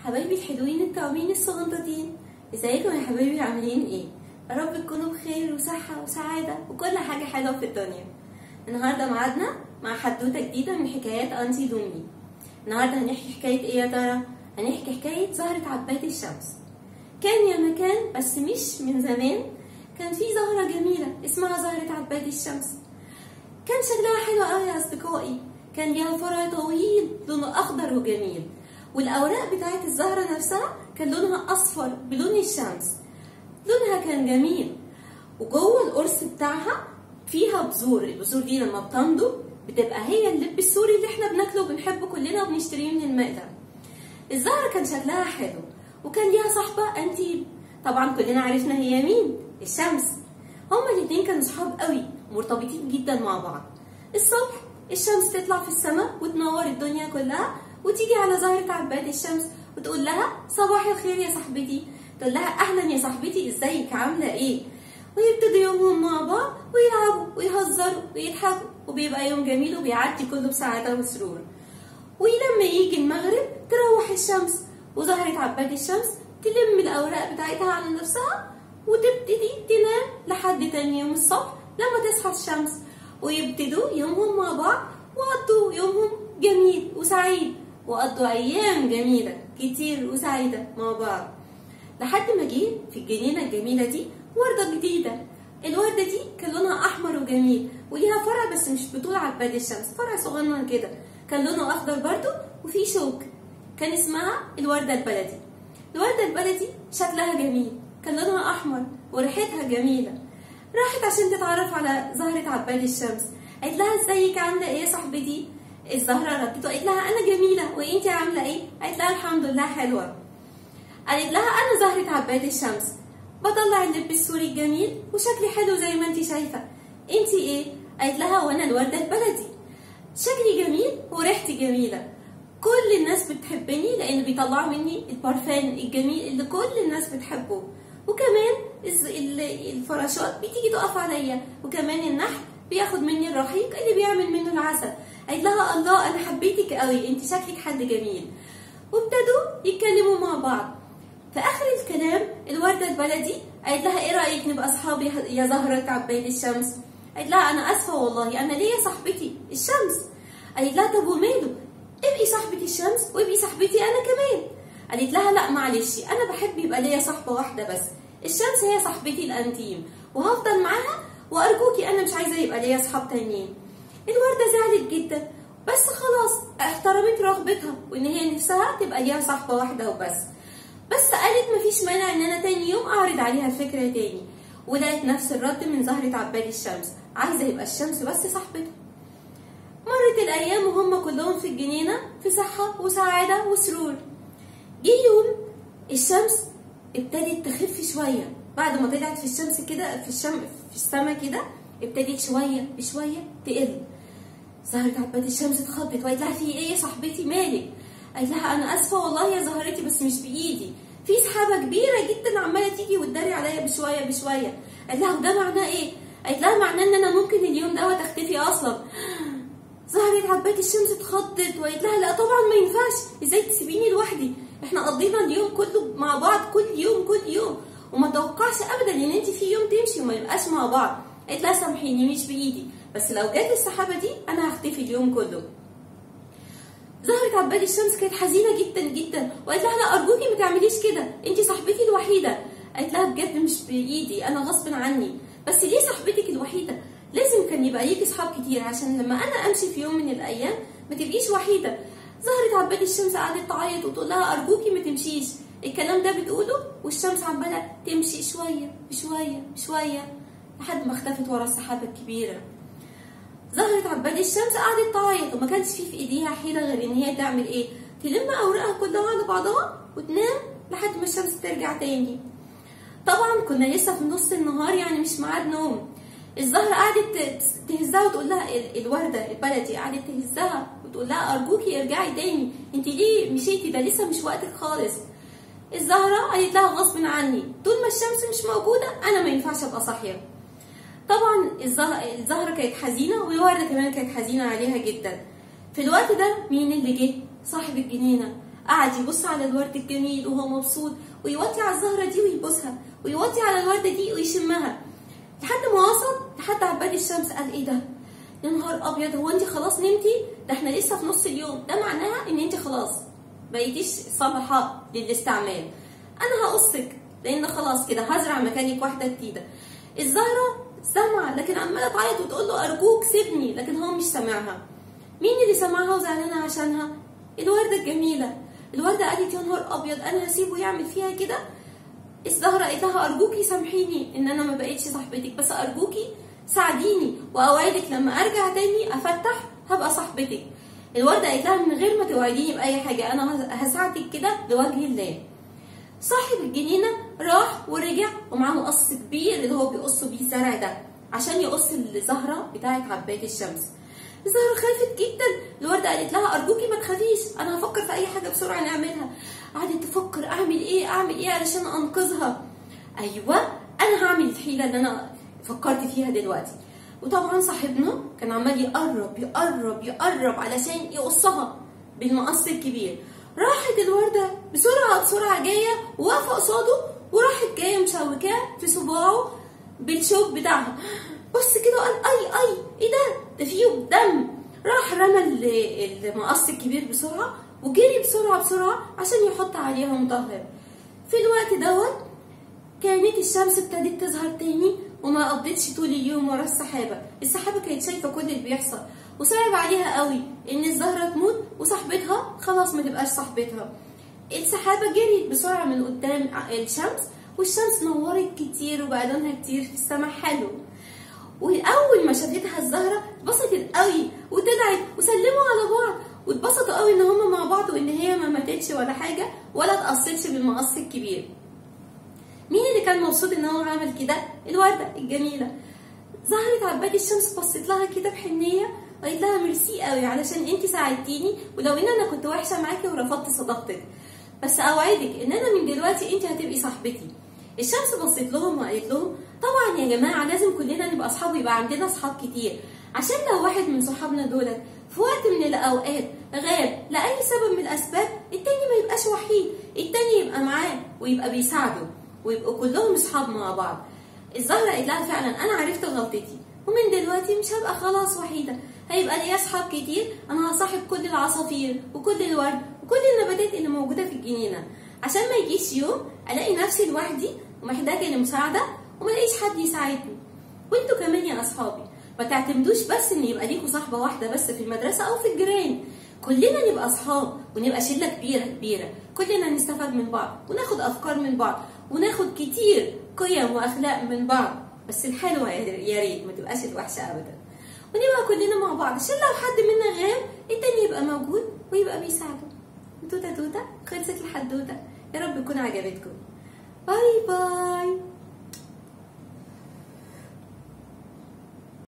حبايبي الحلوين الطعمين الصغنطاطين ازيكم يا حبايبي عاملين ايه يا رب تكونوا بخير وصحة وسعادة وكل حاجة حلوة في الدنيا النهاردة معادنا مع حدوتة جديدة من حكايات أنتي دومي النهاردة هنحكي حكاية ايه يا ترى هنحكي حكاية زهرة عباد الشمس كان يا مكان بس مش من زمان كان في زهرة جميلة اسمها زهرة عباد الشمس كان شكلها حلو قوي يا أصدقائي كان ليها فرع طويل لونه أخضر وجميل والأوراق بتاعت الزهرة نفسها كان لونها أصفر بلون الشمس لونها كان جميل وجوه القرص بتاعها فيها بذور البذور دي لما بتنضج بتبقى هي اللب السوري اللي احنا بناكله وبنحبه كلنا وبنشتريه من المقلة الزهرة كان شكلها حلو وكان ليها صاحبة أنتي طبعا كلنا عرفنا هي مين الشمس هما الاتنين كانوا صحاب قوي مرتبطين جدا مع بعض الصبح الشمس تطلع في السماء وتنور الدنيا كلها وتيجي على زهرة عباد الشمس وتقول لها صباح الخير يا صاحبتي تقول لها اهلا يا صاحبتي ازيك عامله ايه ويبتدوا يومهم مع بعض ويلعبوا ويهزروا ويضحكوا وبيبقى يوم جميل وبيعدي كله بسعاده وسرور ولما يجي المغرب تروح الشمس وزهرة عباد الشمس تلم الأوراق بتاعتها على نفسها وتبتدي تنام لحد تاني يوم الصبح لما تصحى الشمس ويبتدوا يومهم مع بعض وقضوا يومهم جميل وسعيد وقضوا أيام جميلة كتير وسعيدة مع بعض لحد ما جه في الجنينة الجميلة دي وردة جديدة الوردة دي كان لونها أحمر وجميل وليها فرع بس مش بطول عباد الشمس فرع صغنن كده كان لونه أخضر برضو وفيه شوك كان اسمها الوردة البلدي الوردة البلدي شكلها جميل كان لونها أحمر وريحتها جميلة راحت عشان تتعرف على زهرة عباد الشمس قالت لها ازيك عاملة ايه يا صاحبتي الزهرة ردت وقالت لها أنا جميلة وانتي عاملة ايه قالت لها الحمد لله حلوة قالت لها أنا زهرة عباد الشمس بطلع اللب السوري الجميل وشكلي حلو زي ما انتي شايفة انتي ايه قالت لها وانا الوردة البلدي شكلي جميل وريحتي جميلة كل الناس بتحبني لان بيطلعوا مني البارفان الجميل اللي كل الناس بتحبه وكمان الفراشات بتيجي تقف عليا وكمان النحل بياخد مني الرحيق اللي بيعمل منه العسل قالت لها الله انا حبيتك قوي انت شكلك حد جميل وابتدوا يتكلموا مع بعض في اخر الكلام الورده البلدي قالت لها ايه رايك نبقى اصحاب يا زهره عباد الشمس قالت لها انا اسفه والله انا ليا صاحبتي الشمس قالت لها طب وماله ابقي صاحبة الشمس وابقي صاحبتي انا كمان قالت لها لا معلش انا بحب يبقى ليا صاحبه واحده بس الشمس هي صاحبتي الانتيم وهفضل معاها وارجوكي انا مش عايزه يبقى ليا اصحاب تانيين الورده زعلت جدا بس خلاص احترمت رغبتها وان هي نفسها تبقى ليها صاحبه واحده وبس بس قالت مفيش مانع ان انا تاني يوم اعرض عليها الفكره تاني ولقت نفس الرد من زهره عباد الشمس عايزه يبقى الشمس بس صاحبته مرت الايام وهم كلهم في الجنينه في صحه وسعاده وسرور جه يوم الشمس ابتدت تخف شويه بعد ما طلعت في الشمس كده في الشم في السما كده ابتدت شويه بشويه تقل زهرة عباد الشمس اتخضت وقالت لها في ايه يا صاحبتي مالك قالت لها انا اسفه والله يا زهرتي بس مش بايدي في سحابه كبيره جدا عماله تيجي وتداري عليا بشويه بشويه قالت لها وده معناه ايه قالت لها معناه ان انا ممكن اليوم دوت اختفي اصلا زهرة عباد الشمس اتخضت وقالت لها لا طبعا ما ينفعش ازاي تسيبيني لوحدي احنا قضينا اليوم كله مع بعض كل يوم كل يوم وما توقعش ابدا ان انت في يوم تمشي وما يبقاش مع بعض قالت لها سامحيني مش بايدي بس لو جت السحابه دي انا هختفي اليوم كله زهرة عباد الشمس كانت حزينة جدا جدا وقالت لها لا أرجوكي ما تعمليش كده أنت صاحبتي الوحيدة قالت لها بجد مش بإيدي أنا غصب عني بس ليه صاحبتك الوحيدة لازم كان يبقى ليكي صحاب كتير عشان لما أنا أمشي في يوم من الأيام ما تبقيش وحيدة زهرة عباد الشمس قعدت تعيط وتقول لها أرجوكي ما تمشيش الكلام ده بتقوله والشمس عمالة تمشي شوية بشوية بشوية لحد ما اختفت ورا السحابة الكبيرة زهرة عباد الشمس قعدت تعيط وما كانش في في ايديها حيلة غير ان هي تعمل ايه تلم اوراقها كلها على بعضها وتنام لحد ما الشمس ترجع تاني طبعا كنا لسه في نص النهار يعني مش ميعاد نوم الزهرة قعدت تهزها وتقول لها الوردة البلدي قعدت تهزها وتقول لها ارجوكي ارجعي تاني انت ليه مشيتي ده لسه مش وقتك خالص الزهرة قالت لها غصب عني طول ما الشمس مش موجودة انا ما ينفعش ابقى صاحية طبعا الزهرة كانت حزينة والوردة كمان كانت حزينة عليها جدا في الوقت ده مين اللي جه صاحب الجنينة قعد يبص على الورد الجميل وهو مبسوط ويوطي على الزهره دي ويبوسها ويوطي على الورده دي ويشمها لحد ما وصل لحد عباد الشمس قال ايه ده يا نهار ابيض هو انت خلاص نمتي ده احنا لسه في نص اليوم ده معناها ان انت خلاص بقيتيش صالحه للاستعمال انا هقصك لان خلاص كده هزرع مكانك واحده جديده الزهره سمع لكن عماله تعيط وتقول له ارجوك سيبني لكن هو مش سامعها مين اللي سمعها وزعلانه عشانها الورده الجميله الورده قالت يا نهار ابيض انا هسيبه يعمل فيها كده الزهره قالت لها ارجوكي سامحيني ان انا ما بقتش صاحبتك بس ارجوكي ساعديني واوعدك لما ارجع تاني افتح هبقى صاحبتك الورده قالت لها من غير ما توعديني باي حاجه انا هساعدك كده لوجه الله صاحب الجنينه راح ورجع ومعاه مقص كبير اللي هو بيقص بيه الزرع ده عشان يقص الزهره بتاعه عباد الشمس الزهره خافت جدا الورده قالت لها ارجوكي ما تخافيش انا هفكر في اي حاجه بسرعه نعملها قعدت تفكر اعمل ايه اعمل ايه علشان انقذها ايوه انا هعمل الحيله اللي انا فكرت فيها دلوقتي وطبعا صاحبنا كان عمال يقرب يقرب يقرب علشان يقصها بالمقص الكبير راحت الوردة بسرعة بسرعة جاية وواقفة قصاده وراحت جاية مشوكاه في صباعه بالشوك بتاعها بص كده وقال اي اي ايه ده ده فيه دم راح رمى المقص الكبير بسرعة وجري بسرعة بسرعة عشان يحط عليها مطهر في الوقت دوت كانت الشمس ابتدت تظهر تاني وما قضتش طول اليوم ورا السحابة السحابة كانت شايفة كل اللي بيحصل وصعب عليها قوي ان الزهرة تموت وصاحبتها خلاص ما تبقاش صاحبتها السحابة جريت بسرعة من قدام الشمس والشمس نورت كتير وبقى لونها كتير في السماء حلو واول ما شافتها الزهرة اتبسطت قوي وطلعت وسلموا على بعض واتبسطوا قوي ان هما مع بعض وان هي ما ماتتش ولا حاجة ولا اتقصتش بالمقص الكبير مين اللي كان مبسوط ان هو عمل كده الوردة الجميلة ظهرت عباد الشمس بصت لها كده بحنية وقالت لها ميرسي قوي علشان انت ساعدتيني ولو ان انا كنت وحشه معاكي ورفضت صداقتك بس اوعدك ان انا من دلوقتي انت هتبقي صاحبتي الشمس بصت لهم وقالت لهم طبعا يا جماعه لازم كلنا نبقى اصحاب ويبقى عندنا اصحاب كتير عشان لو واحد من صحابنا دولت في وقت من الاوقات غاب لاي سبب من الاسباب التاني ما يبقاش وحيد التاني يبقى معاه ويبقى بيساعده ويبقوا كلهم اصحاب مع بعض الزهره قالت لها فعلا انا عرفت غلطتي ومن دلوقتي مش هبقى خلاص وحيده هيبقى ليا اصحاب كتير انا هصاحب كل العصافير وكل الورد وكل النباتات اللي موجوده في الجنينه عشان ما يجيش يوم الاقي نفسي لوحدي ومحتاجه لمساعده وما الاقيش حد يساعدني وانتوا كمان يا اصحابي ما تعتمدوش بس ان يبقى ليكوا صاحبه واحده بس في المدرسه او في الجيران كلنا نبقى اصحاب ونبقى شله كبيره كبيره كلنا نستفاد من بعض وناخد افكار من بعض وناخد كتير قيم واخلاق من بعض بس الحلوه يا ريت ما تبقاش الوحشه ابدا ونبقى كلنا مع بعض عشان لو حد منا غاب التاني يبقى موجود ويبقى بيساعده توته توته خلصت الحدوته يا رب تكون عجبتكم باي باي